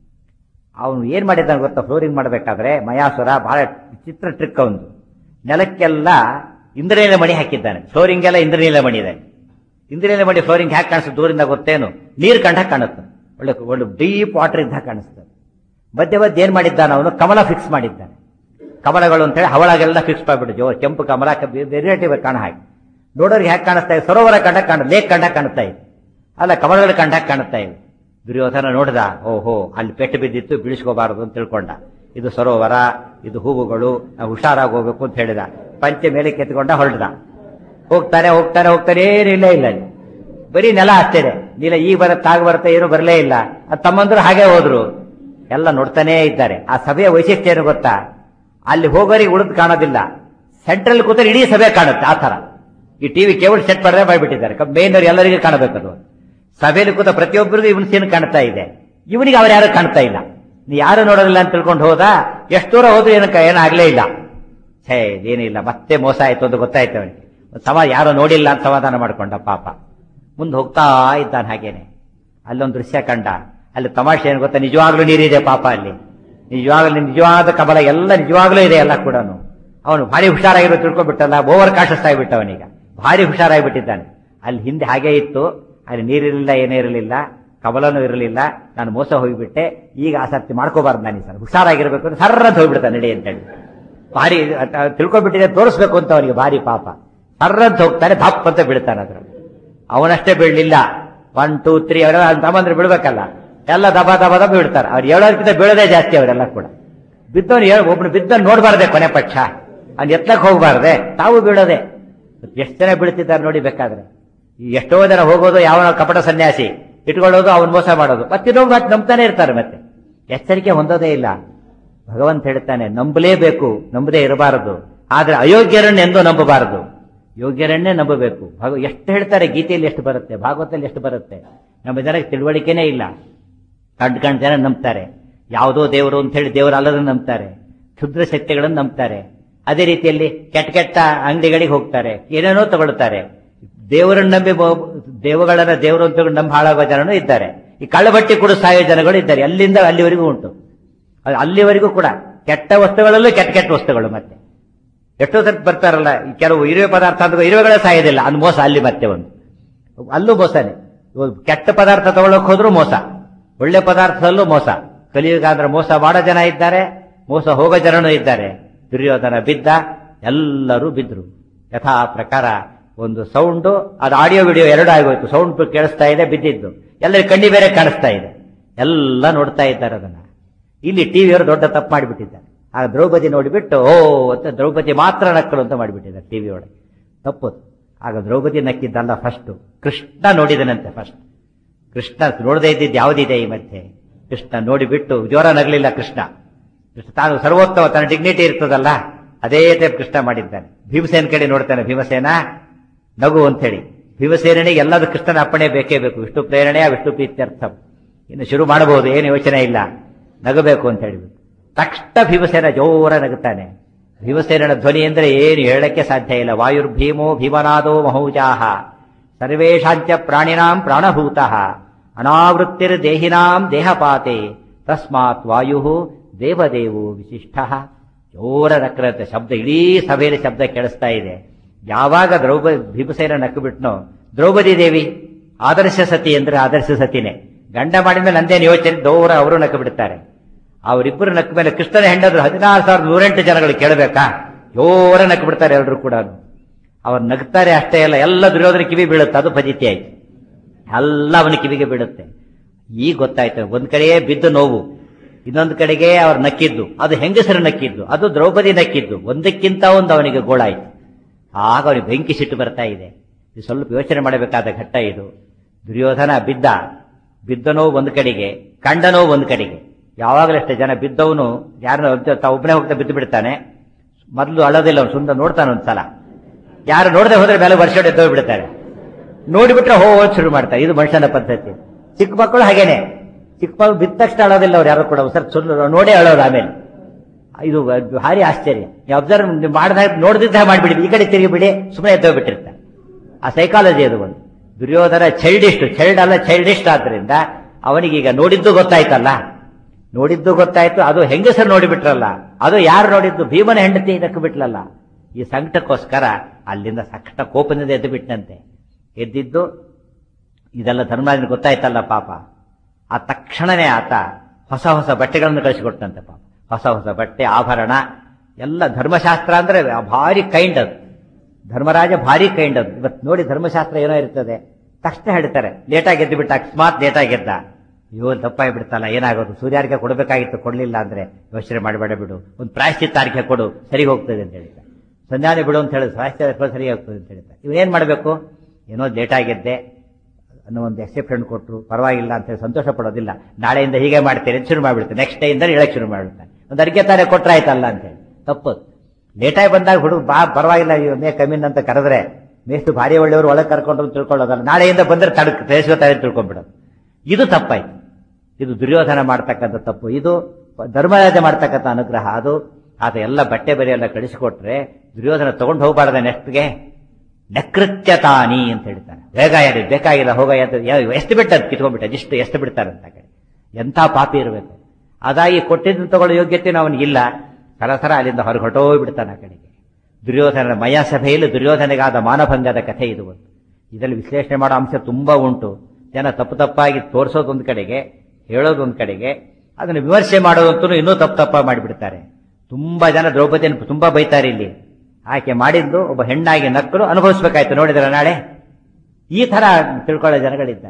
ಅವನು ಏನ್ ಮಾಡಿದ್ದಾನೆ ಗೊತ್ತಾ ಫ್ಲೋರಿಂಗ್ ಮಾಡಬೇಕಾದ್ರೆ ಮಯಾಸುರ ಬಹಳ ವಿಚಿತ್ರ ಟ್ರಿಕ್ ಅವನು ನೆಲಕ್ಕೆಲ್ಲ ಇಂದ್ರನೀಲ ಮಣಿ ಹಾಕಿದ್ದಾನೆ ಫ್ಲೋರಿಂಗ್ ಎಲ್ಲ ಇಂದ್ರನೀಲ ಮಣಿ ಇದೆ ಇಂದ್ರನೀಲ ಮಣಿ ಫ್ಲೋರಿಂಗ್ ಹ್ಯಾಕ್ ಕಾಣಿಸುತ್ತೆ ದೂರಿಂದ ಗೊತ್ತೇನು ನೀರು ಕಂಡ ಕಾಣುತ್ತೆ ಒಳ್ಳೆ ಒಳ್ಳೆ ಡೀಪ್ ವಾಟರ್ ಇದ್ದ ಕಾಣಿಸ್ತದೆ ಮಧ್ಯ ಮಧ್ಯೆ ಏನ್ ಮಾಡಿದ್ದಾನೆ ಅವನು ಕಮಲ ಫಿಕ್ಸ್ ಮಾಡಿದ್ದಾನೆ ಕಮಲಗಳು ಅಂತ ಹೇಳಿ ಹವಳಗೆಲ್ಲ ಫಿಕ್ಸ್ ಮಾಡಿಬಿಟ್ಟು ಜೋ ಕೆಂಪು ಕಮಲ ವೆರೈಟಿ ಕಾಣ ಹಾಗೆ ನೋಡೋರಿಗೆ ಹ್ಯಾಕ್ ಕಾಣಿಸ್ತಾ ಇದೆ ಸರೋವರ ಕಂಡ ಕಾಣ ಲೇಕ್ ಕಂಡ ಕಾಣ್ತಾ ಇದೆ ಅಲ್ಲ ಕಮಲಗಳು ಕಂಡ ಕಾಣ್ತಾ ಇವೆ ದುರ್ಯೋಧನ ನೋಡಿದ ಓಹೋ ಅಲ್ಲಿ ಪೆಟ್ಟು ಬಿದ್ದಿತ್ತು ಬೀಳಿಸ್ಕೋಬಾರದು ಅಂತ ತಿಳ್ಕೊಂಡ ಇದು ಸರೋವರ ಇದು ಹೂವುಗಳು ನಾವು ಹುಷಾರಾಗಿ ಹೋಗ್ಬೇಕು ಅಂತ ಹೇಳಿದ ಪಂಚೆ ಮೇಲೆ ಕೆತ್ಕೊಂಡ ಹೊರಡ್ದ ಹೋಗ್ತಾನೆ ಹೋಗ್ತಾನೆ ಹೋಗ್ತಾನೆ ಏನಿಲ್ಲ ಇಲ್ಲ ಅಲ್ಲಿ ಬರೀ ನೆಲ ಅಷ್ಟೇನೆ ನೀಲ ಈಗ ಬರುತ್ತೆ ಆಗ ಬರುತ್ತೆ ಏನು ಬರಲೇ ಇಲ್ಲ ಅದು ತಮ್ಮಂದ್ರು ಹಾಗೆ ಹೋದ್ರು ಎಲ್ಲ ನೋಡ್ತಾನೇ ಇದ್ದಾರೆ ಆ ಸಭೆಯ ವೈಶಿಷ್ಟ್ಯ ಏನು ಗೊತ್ತಾ ಅಲ್ಲಿ ಹೋಗೋರಿಗೆ ಉಳಿದು ಕಾಣೋದಿಲ್ಲ ಸೆಂಟ್ರಲ್ ಕೂತರೆ ಇಡೀ ಸಭೆ ಕಾಣುತ್ತೆ ಆ ತರ ಈ ಟಿವಿ ಕೇಬಲ್ ಸೆಟ್ ಮಾಡದೆ ಮಾಡಿಬಿಟ್ಟಿದ್ದಾರೆ ಮೇನ್ ಅವ್ರು ಎಲ್ಲರಿಗೂ ಕಾಣಬೇಕದು ಸಭೆಯಲ್ಲಿ ಕೂತ ಪ್ರತಿಯೊಬ್ಬರಿಗೂ ಇವನ್ ಸೀನ್ ಕಾಣ್ತಾ ಇದೆ ಇವನಿಗೆ ಅವ್ರು ಯಾರು ಕಾಣ್ತಾ ಇಲ್ಲ ನೀ ಯಾರು ನೋಡೋದಿಲ್ಲ ಅಂತ ತಿಳ್ಕೊಂಡು ಹೋದ ಎಷ್ಟು ದೂರ ಹೋದ್ರು ಏನಕ್ಕ ಏನಾಗ್ಲೇ ಇಲ್ಲ ಛೇ ಏನಿಲ್ಲ ಮತ್ತೆ ಮೋಸ ಆಯ್ತು ಅಂತ ಗೊತ್ತಾಯ್ತು ಅವನಿಗೆ ಸಮ ಯಾರೋ ನೋಡಿಲ್ಲ ಅಂತ ಸಮಾಧಾನ ಮಾಡ್ಕೊಂಡ ಪಾಪ ಮುಂದೆ ಹೋಗ್ತಾ ಇದ್ದಾನೆ ಹಾಗೇನೆ ಅಲ್ಲೊಂದು ದೃಶ್ಯ ಕಂಡ ಅಲ್ಲಿ ತಮಾಷೆ ಏನು ಗೊತ್ತಾ ನಿಜವಾಗ್ಲೂ ನೀರಿದೆ ಪಾಪ ಅಲ್ಲಿ ನಿಜವಾಗ್ಲೂ ನಿಜವಾದ ಕಮಲ ಎಲ್ಲ ನಿಜವಾಗ್ಲೂ ಇದೆ ಎಲ್ಲ ಕೂಡ ಅವನು ಭಾರಿ ಹುಷಾರಾಗಿರೋ ತಿಳ್ಕೊಂಡ್ಬಿಟ್ಟಲ್ಲ ಓವರ್ ಕಾಶಸ್ ಆಗಿಬಿಟ್ಟ ಅವನೀಗ ಭಾರಿ ಹುಷಾರಾಗಿಬಿಟ್ಟಿದ್ದಾನೆ ಅಲ್ಲಿ ಹಿಂದೆ ಹಾಗೆ ಇತ್ತು ಅಲ್ಲಿ ನೀರಿರಲಿಲ್ಲ ಏನೇ ಇರಲಿಲ್ಲ ಕಮಲನೂ ಇರಲಿಲ್ಲ ನಾನು ಮೋಸ ಹೋಗಿಬಿಟ್ಟೆ ಈಗ ಆಸಕ್ತಿ ಮಾಡ್ಕೋಬಾರ್ದು ನಾನು ಸರ್ ಹುಷಾರಾಗಿರ್ಬೇಕು ಅಂತ ಸರ್ರಂತ ಹೋಗ್ಬಿಡ್ತಾನೆ ನಡಿ ಅಂತ ಹೇಳಿ ಭಾರಿ ಅದ್- ಅದ್ ತಿಳ್ಕೊಂಡ್ಬಿಟ್ಟಿದೆ ತೋರಿಸ್ಬೇಕು ಅಂತ ಅವನಿಗೆ ಭಾರಿ ಪಾಪ ಸರ್ರಂತ ಹೋಗ್ತಾನೆ ದಪ್ ಅಂತ ಬೀಳ್ತಾನೆ ಅದ್ರ ಅವನಷ್ಟೇ ಬೀಳಲಿಲ್ಲ ಒನ್ ಟೂ ತ್ರೀ ಅವರೆಲ್ಲ ತಮ್ಮಂದ್ರೆ ಬಿಡ್ಬೇಕಲ್ಲ ಎಲ್ಲ ದಬ ದಬ ದಬ ಬಿಡ್ತಾರೆ ಅವ್ರು ಹೇಳೋದಕ್ಕಿಂತ ಬೀಳೋದೇ ಜಾಸ್ತಿ ಅವರೆಲ್ಲ ಕೂಡ ಬಿದ್ದವನು ಹೇಳ ಒಬ್ನು ಬಿದ್ದವನು ನೋಡ್ಬಾರ್ದೆ ಕೊನೆ ಪಕ್ಷ ಅವ್ನು ಎತ್ತಕ್ಕೆ ಹೋಗ್ಬಾರ್ದೆ ತಾವು ಬೀಳೋದೆ ಎಷ್ಟು ಜನ ಬೀಳ್ತಿದ್ದಾರೆ ನೋಡಿ ಬೇಕಾದ್ರೆ ಈ ಎಷ್ಟೋ ಜನ ಹೋಗೋದು ಯಾವ ಕಪಟ ಸನ್ಯಾಸಿ ಇಟ್ಕೊಳ್ಳೋದು ಅವನ್ ಮೋಸ ಮಾಡೋದು ಮತ್ತಿನ್ನೊಬ್ಬ ಮತ್ತೆ ನಂಬ್ತಾನೆ ಇರ್ತಾರೆ ಮತ್ತೆ ಎಚ್ಚರಿಕೆ ಹೊಂದೋದೇ ಇಲ್ಲ ಭಗವಂತ ಹೇಳ್ತಾನೆ ನಂಬಲೇಬೇಕು ನಂಬದೇ ಇರಬಾರದು ಆದ್ರೆ ಅಯೋಗ್ಯರನ್ನ ಎಂದೂ ನಂಬಬಾರದು ಯೋಗ್ಯರನ್ನೇ ನಂಬಬೇಕು ಭಗ ಎಷ್ಟು ಹೇಳ್ತಾರೆ ಗೀತೆಯಲ್ಲಿ ಎಷ್ಟು ಬರುತ್ತೆ ಭಾಗವತದಲ್ಲಿ ಎಷ್ಟು ಬರುತ್ತೆ ನಮ್ಮ ಜನಕ್ಕೆ ತಿಳುವಳಿಕೆನೇ ಇಲ್ಲ ಕಣ್ ಕಣ್ ಜನ ನಂಬ್ತಾರೆ ಯಾವುದೋ ದೇವರು ಅಂತ ಹೇಳಿ ದೇವರು ಅಲ್ಲದನ್ನು ನಂಬ್ತಾರೆ ಕ್ಷುದ್ರ ಶಕ್ತಿಗಳನ್ನು ನಂಬ್ತಾರೆ ಅದೇ ರೀತಿಯಲ್ಲಿ ಕೆಟ್ಟ ಕೆಟ್ಟ ಅಂಗಡಿಗಳಿಗೆ ಹೋಗ್ತಾರೆ ಏನೇನೋ ತಗೊಳ್ತಾರೆ ದೇವರನ್ನ ನಂಬಿ ಬೋ- ದೇವಗಳನ್ನ ದೇವರು ಅಂತ ಹೇಳಿ ನಂಬಿ ಹಾಳಾಗೋ ಜನನು ಇದ್ದಾರೆ ಈ ಕಳ್ಳಬಟ್ಟಿ ಕೂಡ ಸಾಯೋ ಜನಗಳು ಇದ್ದಾರೆ ಅಲ್ಲಿಂದ ಅಲ್ಲಿವರೆಗೂ ಉಂಟು ಅದು ಅಲ್ಲಿವರೆಗೂ ಕೂಡ ಕೆಟ್ಟ ವಸ್ತುಗಳಲ್ಲೂ ಕೆಟ್ಟ ಕೆಟ್ಟ ವಸ್ತುಗಳು ಮತ್ತೆ ಎಷ್ಟೋ ಸರ್ತಿ ಬರ್ತಾರಲ್ಲ ಈ ಕೆಲವು ಇರುವೆ ಪದಾರ್ಥ ಅಂದ್ರೆ ಇರುವೆಗಳೇ ಸಾಯೋದಿಲ್ಲ ಅದು ಮೋಸ ಅಲ್ಲಿ ಮತ್ತೆ ಒಂದು ಅಲ್ಲೂ ಮೋಸನೇ ಇವಾಗ ಕೆಟ್ಟ ಪದಾರ್ಥ ತಗೊಳಕ್ ಹೋದ್ರೂ ಮೋಸ ಒಳ್ಳೆ ಪದಾರ್ಥದಲ್ಲೂ ಮೋಸ ಕಲಿಯುಗ ಅಂದ್ರೆ ಮೋಸ ಮಾಡೋ ಜನ ಇದ್ದಾರೆ ಮೋಸ ಹೋಗೋ ಜನನೂ ಇದ್ದಾರೆ ದುರ್ಯೋಧನ ಬಿದ್ದ ಎಲ್ಲರೂ ಬಿದ್ರು ಯಥಾ ಪ್ರಕಾರ ಒಂದು ಸೌಂಡು ಅದು ಆಡಿಯೋ ವಿಡಿಯೋ ಎರಡು ಆಗೋಯ್ತು ಸೌಂಡ್ ಕೇಳಿಸ್ತಾ ಇದೆ ಬಿದ್ದಿದ್ದು ಎಲ್ಲರಿಗೂ ಕಣ್ಣಿ ಬೇರೆ ಕಾಣಿಸ್ತಾ ಇದೆ ಎಲ್ಲ ನೋಡ್ತಾ ಇದ್ದಾರೆ ಅದನ್ನ ಇಲ್ಲಿ ಟಿವಿಯವರು ದೊಡ್ಡ ತಪ್ಪು ಮಾಡಿಬಿಟ್ಟಿದ್ದಾರೆ ಆ ದ್ರೌಪದಿ ನೋಡಿಬಿಟ್ಟು ಓ ಅಂತ ದ್ರೌಪದಿ ಮಾತ್ರ ನಕ್ಕಳು ಅಂತ ಮಾಡಿಬಿಟ್ಟಿದ್ದಾರೆ ಟಿವಿ ಒಳಗೆ ತಪ್ಪು ಆಗ ದ್ರೌಪದಿ ನಕ್ಕಿದ್ದಲ್ಲ ಫಸ್ಟ್ ಕೃಷ್ಣ ನೋಡಿದನಂತೆ ಫಸ್ಟ್ ಕೃಷ್ಣ ನೋಡದೇ ಇದ್ದಿದ್ದು ಯಾವುದಿದೆ ಈ ಮಧ್ಯೆ ಕೃಷ್ಣ ನೋಡಿಬಿಟ್ಟು ಜ್ವರ ನಗಲಿಲ್ಲ ಕೃಷ್ಣ ಕೃಷ್ಣ ತಾನು ಸರ್ವೋತ್ತಮ ತನ್ನ ಡಿಗ್ನಿಟಿ ಇರ್ತದಲ್ಲ ಅದೇ ಟೈಪ್ ಕೃಷ್ಣ ಮಾಡಿದ್ದಾನೆ ಭೀಮಸೇನ ಕಡೆ ನೋಡ್ತಾನೆ ಭೀಮಸೇನ ನಗು ಅಂತ ಹೇಳಿ ಭೀಮಸೇನಿಗೆ ಎಲ್ಲದೂ ಕೃಷ್ಣನ ಅಪ್ಪಣೆ ಬೇಕೇ ಬೇಕು ವಿಷ್ಣು ಪ್ರೇರಣೆ ವಿಷ್ಣು ಪ್ರೀತ್ಯರ್ಥ ಇನ್ನು ಶುರು ಮಾಡಬಹುದು ಏನು ಯೋಚನೆ ಇಲ್ಲ ನಗಬೇಕು ಅಂತ ಹೇಳಿಬಿಟ್ಟು ತಕ್ಷಣ ಭೀಮಸೇನ ಜೋರ ನಗುತ್ತಾನೆ ಭೀಮಸೇನನ ಧ್ವನಿ ಅಂದ್ರೆ ಏನು ಹೇಳಕ್ಕೆ ಸಾಧ್ಯ ಇಲ್ಲ ವಾಯುರ್ಭೀಮೋ ಭೀಮನಾದೋ ಮಹೌಜಾಹ ಸರ್ವೇಶಾಂಚ ಪ್ರಾಣಿನಾಂ ಪ್ರಾಣಭೂತಃ ಅನಾವೃತ್ತಿರ್ ದೇಹಿನಾಂ ದೇಹಪಾತೆ ತಸ್ಮಾತ್ ವಾಯು ದೇವದೇವೋ ವಿಶಿಷ್ಟ ಜೋರ ನಕ್ರತೆ ಶಬ್ದ ಇಡೀ ಸಭೆಯಲ್ಲಿ ಶಬ್ದ ಕೇಳಿಸ್ತಾ ಇದೆ ಯಾವಾಗ ದ್ರೌಪದಿ ಭೀಮಸೇನ ನಕ್ಕು ಬಿಟ್ನೋ ದ್ರೌಪದಿ ದೇವಿ ಆದರ್ಶ ಸತಿ ಅಂದ್ರೆ ಆದರ್ಶ ಸತಿನೇ ಗಂಡ ಮಾಡಿದ್ಮೇಲೆ ನಂದೇನು ಯೋಚನೆ ದೌರ ಅವರು ನಕ್ಕು ಬಿಡ್ತಾರೆ ಅವರಿಬ್ಬರು ನಕ್ಕ ಮೇಲೆ ಕೃಷ್ಣನ ಹೆಂಡದ್ರು ಹದಿನಾರು ಸಾವಿರದ ನೂರೆಂಟು ಜನಗಳು ಕೇಳಬೇಕಾ ಜೋರ ನಕ್ಕು ಬಿಡ್ತಾರೆ ಎಲ್ಲರೂ ಕೂಡ ಅವ್ರು ನಗ್ತಾರೆ ಅಷ್ಟೇ ಅಲ್ಲ ಎಲ್ಲ ದುರ್ಯೋಧನ ಕಿವಿ ಬೀಳುತ್ತೆ ಅದು ಫಜಿತಿ ಆಯ್ತು ಎಲ್ಲ ಅವನ ಕಿವಿಗೆ ಬೀಳುತ್ತೆ ಈಗ ಗೊತ್ತಾಯ್ತು ಒಂದ್ ಕಡೆಯೇ ಬಿದ್ದು ನೋವು ಇನ್ನೊಂದು ಕಡೆಗೆ ಅವ್ರು ನಕ್ಕಿದ್ದು ಅದು ಹೆಂಗಸರು ನಕ್ಕಿದ್ದು ಅದು ದ್ರೌಪದಿ ನಕ್ಕಿದ್ದು ಒಂದಕ್ಕಿಂತ ಒಂದು ಅವನಿಗೆ ಗೋಳಾಯ್ತು ಆಗ ಅವನಿಗೆ ಬೆಂಕಿ ಸಿಟ್ಟು ಬರ್ತಾ ಇದೆ ಇದು ಸ್ವಲ್ಪ ಯೋಚನೆ ಮಾಡಬೇಕಾದ ಘಟ್ಟ ಇದು ದುರ್ಯೋಧನ ಬಿದ್ದ ಬಿದ್ದನೋ ಒಂದು ಕಡೆಗೆ ಕಂಡನೋ ಒಂದು ಕಡೆಗೆ ಯಾವಾಗಲೂ ಅಷ್ಟೇ ಜನ ಬಿದ್ದವನು ಯಾರನ್ನ ತಾವು ಒಬ್ಬನೇ ಹೋಗ್ತಾ ಬಿದ್ದು ಬಿಡ್ತಾನೆ ಮೊದಲು ಅಳೋದಿಲ್ಲ ಅವ್ನು ಸುಂದರ ನೋಡ್ತಾನೆ ಒಂದ್ಸಲ ಯಾರು ನೋಡದೆ ಹೋದ್ರೆ ಮೇಲೆ ವರ್ಷ ಎದ್ದೋಗಿ ಬಿಡ್ತಾರೆ ನೋಡಿಬಿಟ್ರೆ ಹೋ ಹೋಗ್ ಶುರು ಮಾಡ್ತಾರೆ ಇದು ಮನುಷ್ಯನ ಪದ್ಧತಿ ಚಿಕ್ಕ ಮಕ್ಕಳು ಹಾಗೇನೆ ಚಿಕ್ಕ ಮಕ್ಕಳು ಬಿದ್ದ ತಕ್ಷಣ ಅಳೋದಿಲ್ಲ ಅವ್ರು ಯಾರು ಕೂಡ ಸರ್ ಸುಳ್ಳು ನೋಡೇ ಅಳೋದು ಆಮೇಲೆ ಇದು ಭಾರಿ ಆಶ್ಚರ್ಯ ನೀವು ಅಬ್ಸರ್ವ್ ಮಾಡಿದಾಗ ನೋಡದಿದ್ದ ಮಾಡಿಬಿಡಿ ಈ ಕಡೆ ತಿರುಗಿಬಿಡಿ ಸುಮ್ಮನೆ ಎದ್ದೋಗ್ಬಿಟ್ಟಿರ್ತಾರೆ ಆ ಸೈಕಾಲಜಿ ಅದು ಒಂದು ದುರ್ಯೋಧನ ಚೈಲ್ಡಿಸ್ಟ್ ಚೈಲ್ಡ್ ಅಲ್ಲ ಚೈಲ್ಡಿಸ್ಟ್ ಆದ್ರಿಂದ ಅವನಿಗೀಗ ನೋಡಿದ್ದು ಗೊತ್ತಾಯ್ತಲ್ಲ ನೋಡಿದ್ದು ಗೊತ್ತಾಯ್ತು ಅದು ಹೆಂಗಸರು ನೋಡಿಬಿಟ್ರಲ್ಲ ಅದು ಯಾರು ನೋಡಿದ್ದು ಭೀಮನ ಹೆಂಡತಿ ಇದಕ್ಕೆ ಬಿಟ್ಲಲ್ಲ ಈ ಸಂಕಟಕ್ಕೋಸ್ಕರ ಅಲ್ಲಿಂದ ಸಕಟ ಕೋಪದಿಂದ ಎದ್ದು ಬಿಟ್ಟಂತೆ ಎದ್ದಿದ್ದು ಇದೆಲ್ಲ ಧರ್ಮರಾಜನಿಗೆ ಗೊತ್ತಾಯ್ತಲ್ಲ ಪಾಪ ಆ ತಕ್ಷಣನೇ ಆತ ಹೊಸ ಹೊಸ ಬಟ್ಟೆಗಳನ್ನು ಕಳಿಸಿಕೊಟ್ಟಂತೆ ಪಾಪ ಹೊಸ ಹೊಸ ಬಟ್ಟೆ ಆಭರಣ ಎಲ್ಲ ಧರ್ಮಶಾಸ್ತ್ರ ಅಂದ್ರೆ ಭಾರಿ ಕೈಂಡ್ ಅದು ಧರ್ಮರಾಜ ಭಾರಿ ಕೈಂಡ್ ಅದು ಇವತ್ತು ನೋಡಿ ಧರ್ಮಶಾಸ್ತ್ರ ಏನೋ ಇರ್ತದೆ ತಕ್ಷಣ ಹೇಳ್ತಾರೆ ಲೇಟಾಗಿ ಎದ್ದು ಬಿಟ್ಟ ಅಕಸ್ಮಾತ್ ಲೇಟಾಗಿ ಎದ್ದ ಅಯ್ಯೋ ತಪ್ಪಾಗಿ ಬಿಡ್ತಲ್ಲ ಏನಾಗೋದು ಸೂರ್ಯಾರ್ಘ್ಯ ಕೊಡಬೇಕಾಗಿತ್ತು ಕೊಡ್ಲಿಲ್ಲ ಅಂದ್ರೆ ಯೋಚನೆ ಮಾಡಬೇಡ ಬಿಡು ಒಂದು ಪ್ರಾಯಶ್ಚಿತ್ತ ಅರ್ಘ್ಯ ಕೊಡು ಸರಿ ಹೋಗ್ತದೆ ಅಂತ ಹೇಳಿದ ಸಂಧಾನ ಬಿಡು ಅಂತ ಹೇಳಿದ್ರು ಪ್ರಾಯಶ್ಚಿತ್ತ ಸರಿ ಹೋಗ್ತದೆ ಅಂತ ಹೇಳಿದ ಇವನೇನ್ ಮಾಡಬೇಕು ಏನೋ ಲೇಟ್ ಆಗಿದ್ದೆ ಅನ್ನೋ ಒಂದು ಎಕ್ಸೆಪ್ಷನ್ ಕೊಟ್ಟರು ಪರವಾಗಿಲ್ಲ ಅಂತ ಹೇಳಿ ಸಂತೋಷ ಪಡೋದಿಲ್ಲ ನಾಳೆಯಿಂದ ಹೀಗೆ ಮಾಡ್ತೇನೆ ಅಂತ ಶುರು ಮಾಡ್ಬಿಡ್ತೇನೆ ನೆಕ್ಸ್ಟ್ ಡೇ ಇಂದ ಹೇಳಕ್ ಶುರು ಮಾಡ್ಬಿಡ್ತಾನೆ ಒಂದು ಅರ್ಘ್ಯ ತಾನೇ ಕೊಟ್ರೆ ಆಯ್ತಲ್ಲ ಅಂತ ಹೇಳಿ ತಪ್ಪು ಲೇಟಾಗಿ ಬಂದಾಗ ಹುಡುಗ ಬಾ ಪರವಾಗಿಲ್ಲ ಮೇ ಕಮ್ಮಿನ್ ಅಂತ ಕರೆದ್ರೆ ಮೇಷ್ಟು ಭಾರಿ ಒಳ್ಳೆಯವರು ಒಳಗೆ ಕರ್ಕೊಂಡು ತಿಳ್ಕೊಳ್ಳೋದಲ್ಲ ನಾಳೆಯಿಂದ ಬಂದ್ರೆ ತಡಕ್ ತೇಸ್ಕೊತಾರೆ ತಿಳ್ಕೊಂಡ್ಬಿಡೋದು ಇದು ತಪ್ಪಾಯ್ತು ಇದು ದುರ್ಯೋಧನ ಮಾಡ್ತಕ್ಕಂಥ ತಪ್ಪು ಇದು ಧರ್ಮರಾಜ ಮಾಡ್ತಕ್ಕಂಥ ಅನುಗ್ರಹ ಅದು ಆತ ಎಲ್ಲ ಬಟ್ಟೆ ಬರೆ ಎಲ್ಲ ಕಳಿಸಿಕೊಟ್ರೆ ದುರ್ಯೋಧನ ತಗೊಂಡು ಹೋಗಬಾರ್ದ ನೆಕ್ಸ್ಟ್ಗೆ ನಕೃತ್ಯತಾನಿ ಅಂತ ಹೇಳ್ತಾನೆ ಬೇಗ ಯಾರು ಬೇಕಾಗಿಲ್ಲ ಹೋಗ ಎಷ್ಟು ಬಿಟ್ಟದ್ ಕಿತ್ಕೊಂಡ್ಬಿಟ್ಟ ಇಷ್ಟು ಎಷ್ಟು ಬಿಡ್ತಾರೆ ಅಂತ ಕಡೆ ಎಂಥ ಪಾಪಿ ಇರಬೇಕು ಅದಾಗಿ ಕೊಟ್ಟಿದ್ದನ್ನು ತಗೊಳ್ಳೋ ಯೋಗ್ಯತೆ ಅವನಿಗಿಲ್ಲ ಸರಸರ ಅಲ್ಲಿಂದ ಹೊರಗೆ ಹೊರಟೋಗ್ಬಿಡ್ತಾನೆ ಆ ಕಡೆಗೆ ದುರ್ಯೋಧನನ ಮಯ ಸಭೆಯಲ್ಲಿ ದುರ್ಯೋಧನೆಗಾದ ಮಾನಭಂಗದ ಕಥೆ ಇದು ಒಂದು ಇದರಲ್ಲಿ ವಿಶ್ಲೇಷಣೆ ಮಾಡೋ ಅಂಶ ತುಂಬಾ ಉಂಟು ಜನ ತಪ್ಪು ತಪ್ಪಾಗಿ ತೋರಿಸೋದೊಂದು ಕಡೆಗೆ ಹೇಳೋದೊಂದು ಕಡೆಗೆ ಅದನ್ನು ವಿಮರ್ಶೆ ಮಾಡೋದಂತೂ ಇನ್ನೂ ತಪ್ಪು ತಪ್ಪ ಮಾಡಿಬಿಡ್ತಾರೆ ತುಂಬಾ ಜನ ದ್ರೌಪದಿಯನ್ನು ತುಂಬಾ ಬೈತಾರೆ ಇಲ್ಲಿ ಆಕೆ ಮಾಡಿದ್ದು ಒಬ್ಬ ಹೆಣ್ಣಾಗಿ ನಕ್ಕಲು ಅನುಭವಿಸ್ಬೇಕಾಯ್ತು ನೋಡಿದ್ರ ನಾಳೆ ಈ ತರ ತಿಳ್ಕೊಳ್ಳೋ ಜನಗಳಿದ್ದಾರೆ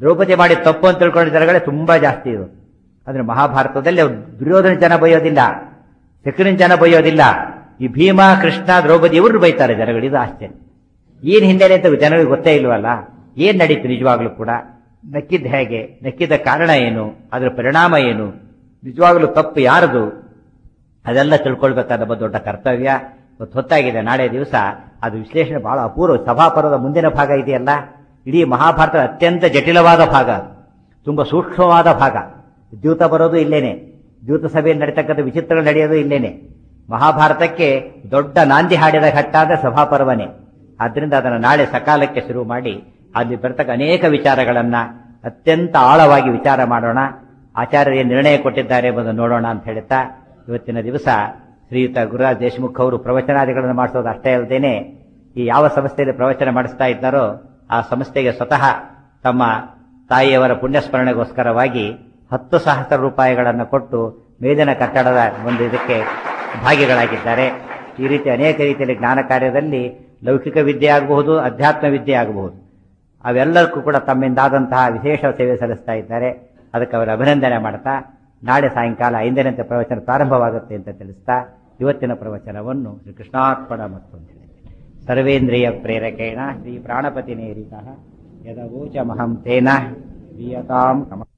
ದ್ರೌಪದಿ ಮಾಡಿ ತಪ್ಪು ಅಂತ ತಿಳ್ಕೊಂಡ ಜನಗಳೇ ತುಂಬಾ ಜಾಸ್ತಿ ಇದು ಅಂದ್ರೆ ಮಹಾಭಾರತದಲ್ಲಿ ಅವ್ರು ದುರ್ಯೋಧನ ಜನ ಬೈಯೋದಿಲ್ಲ ಶಕುನಿನ ಜನ ಬೈಯೋದಿಲ್ಲ ಈ ಭೀಮ ಕೃಷ್ಣ ದ್ರೌಪದಿ ಇವರು ಬೈತಾರೆ ಜನಗಳು ಇದು ಆಶ್ಚರ್ಯ ಏನ್ ಹಿನ್ನೆಲೆ ಅಂತ ಜನಗಳಿಗೆ ಗೊತ್ತೇ ಇಲ್ವಲ್ಲ ಏನ್ ನಡೀತು ನಿಜವಾಗ್ಲೂ ಕೂಡ ನಕ್ಕಿದ್ದು ಹೇಗೆ ನಕ್ಕಿದ ಕಾರಣ ಏನು ಅದರ ಪರಿಣಾಮ ಏನು ನಿಜವಾಗ್ಲೂ ತಪ್ಪು ಯಾರದು ಅದೆಲ್ಲ ತಿಳ್ಕೊಳ್ಬೇಕಾದ ನಮ್ಮ ದೊಡ್ಡ ಕರ್ತವ್ಯ ಇವತ್ತು ಹೊತ್ತಾಗಿದೆ ನಾಳೆ ದಿವಸ ಅದು ವಿಶ್ಲೇಷಣೆ ಬಹಳ ಅಪೂರ್ವ ಸಭಾಪರ್ವದ ಮುಂದಿನ ಭಾಗ ಇದೆಯಲ್ಲ ಇಡೀ ಮಹಾಭಾರತದ ಅತ್ಯಂತ ಜಟಿಲವಾದ ಭಾಗ ಅದು. ತುಂಬಾ ಸೂಕ್ಷ್ಮವಾದ ಭಾಗ ದ್ಯೂತ ಬರೋದು ಇಲ್ಲೇನೆ ದ್ಯೂತ ಸಭೆಯಲ್ಲಿ ನಡೀತಕ್ಕಂಥ ವಿಚಿತ್ರಗಳು ನಡೆಯೋದು ಇಲ್ಲೇನೆ ಮಹಾಭಾರತಕ್ಕೆ ದೊಡ್ಡ ನಾಂದಿ ಹಾಡಿದ ಘಟ್ಟ ಅಂದ್ರೆ ಸಭಾಪರ್ವನೇ ಆದ್ರಿಂದ ಅದನ್ನು ನಾಳೆ ಸಕಾಲಕ್ಕೆ ಶುರು ಮಾಡಿ ಅಲ್ಲಿ ಬರ್ತಕ್ಕ ಅನೇಕ ವಿಚಾರಗಳನ್ನ ಅತ್ಯಂತ ಆಳವಾಗಿ ವಿಚಾರ ಮಾಡೋಣ ಆಚಾರ್ಯರು ಏನು ನಿರ್ಣಯ ಕೊಟ್ಟಿದ್ದಾರೆ ಎಂಬುದನ್ನು ನೋಡೋಣ ಅಂತ ಹೇಳ್ತಾ ಇವತ್ತಿನ ದಿವಸ ಶ್ರೀಯುತ ಗುರುರಾಜ್ ದೇಶಮುಖ್ ಅವರು ಪ್ರವಚನಾದಿಗಳನ್ನು ಮಾಡಿಸೋದು ಅಷ್ಟೇ ಅಲ್ಲದೇನೆ ಈ ಯಾವ ಸಂಸ್ಥೆಯಲ್ಲಿ ಪ್ರವಚನ ಮಾಡಿಸ್ತಾ ಇದ್ದಾರೋ ಆ ಸಂಸ್ಥೆಗೆ ಸ್ವತಃ ತಮ್ಮ ತಾಯಿಯವರ ಪುಣ್ಯಸ್ಮರಣೆಗೋಸ್ಕರವಾಗಿ ಹತ್ತು ಸಹಸ್ರ ರೂಪಾಯಿಗಳನ್ನು ಕೊಟ್ಟು ಮೇಲಿನ ಕಟ್ಟಡದ ಒಂದು ಇದಕ್ಕೆ ಭಾಗಿಗಳಾಗಿದ್ದಾರೆ ಈ ರೀತಿ ಅನೇಕ ರೀತಿಯಲ್ಲಿ ಜ್ಞಾನ ಕಾರ್ಯದಲ್ಲಿ ಲೌಕಿಕ ವಿದ್ಯೆ ಆಗಬಹುದು ಅಧ್ಯಾತ್ಮ ವಿದ್ಯೆ ಆಗಬಹುದು ಅವೆಲ್ಲಕ್ಕೂ ಕೂಡ ತಮ್ಮಿಂದಾದಂತಹ ವಿಶೇಷ ಸೇವೆ ಸಲ್ಲಿಸ್ತಾ ಇದ್ದಾರೆ ಅದಕ್ಕೆ ಅವರ ಅಭಿನಂದನೆ ಮಾಡ್ತಾ ನಾಳೆ ಸಾಯಂಕಾಲ ಐದರಂತೆ ಪ್ರವಚನ ಪ್ರಾರಂಭವಾಗುತ್ತೆ ಅಂತ ತಿಳಿಸ್ತಾ ಇವತ್ತಿನ ಪ್ರವಚನವನ್ನು ಶ್ರೀ ಕೃಷ್ಣಾರ್ಪಣ ಮತ್ತು ಅಂತ ಹೇಳಿದೆ ಸರ್ವೇಂದ್ರಿಯ ಪ್ರೇರಕೇಣ ಶ್ರೀ ಪ್ರಾಣಪತಿ ನೇರಿತ ಯದವೋಚಮಹಂ ತೇನ ದೀಯತಾಂ ಕಮ